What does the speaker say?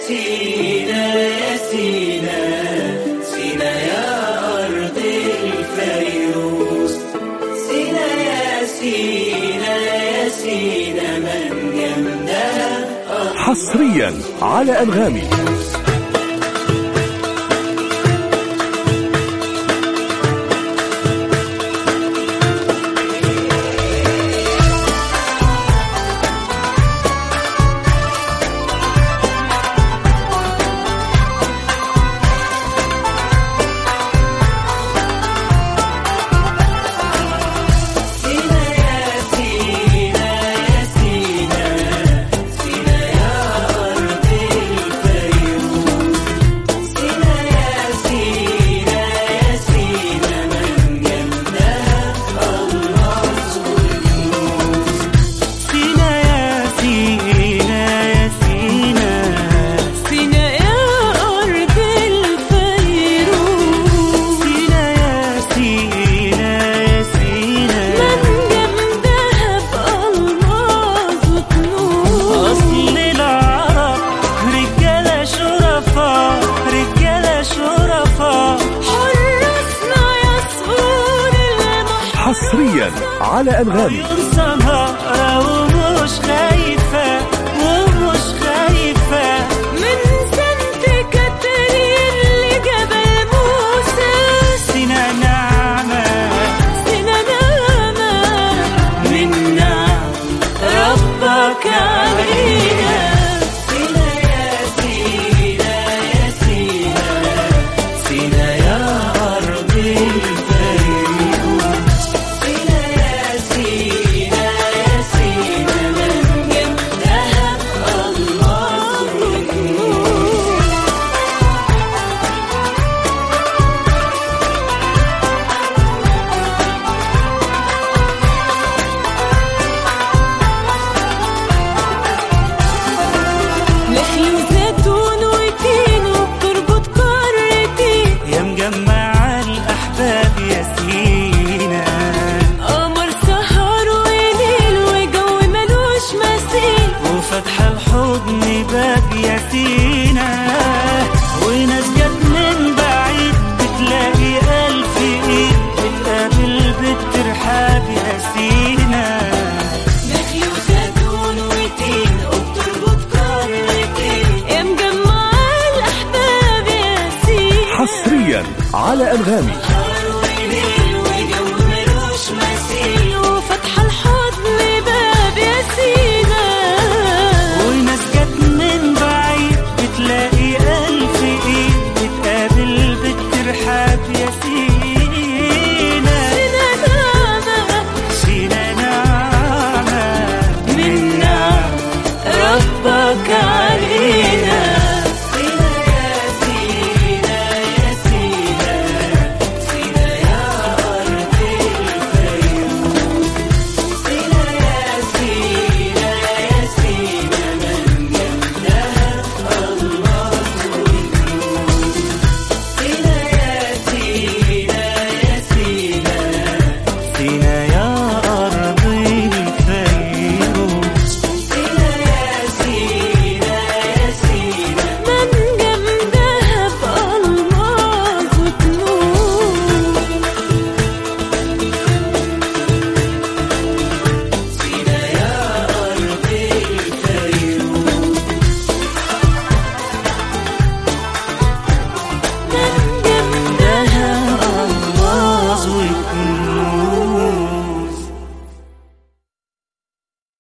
سينا يا سينا سينا يا أرض الفيروز سينا يا سينا يا سينا من جنبها حصريا على أنغامي سينا يا سينا يا سينا سينا يا أرض الفيروز سينا يا سينا يا سينا من جنبها الله والكنوز سينا يا سينا يا سينا سينا يا أرض الفيروز سينا يا سينا يا سينا من جنبها بألماظ وكنوز أصل العرب رجالة شرفاء رجالة شرفاء حرسنا يا صقور المحر حصريا على أنغامي عيون سمراء ومش خايفة ومش خايفة من سانت كاترين لجبل موسى سينا نعمة سينا نعمة من نعم ربك علينا سينا يا سينا يا سينا سينا يا أرض الفيروز سينا يا سينا يا سينا من جنبها الله والكنوز نخل وزيتون وتين وبتربط قارتين يا مجمع الأحباب يا سينا قمر سهر وليل وجو ملوش مثيل وفتح الحضن باب يا سينا وناس جت من بعيد بتلاقي ألف إيد بتقابل بالترحاب يا سينا نخل وزيتون وتين وبتربط قارتين يا مجمع الأحباب يا سيدي حصريا على أنغامي نهار وليل وجو ملوش مثيل وفتح الحضن باب يا سينا وناس جت من بعيد بتلاقي ألف إيد بتقابل بالترحاب يا سينا سينا نعمة سينا نعمة من نعم ربك علينا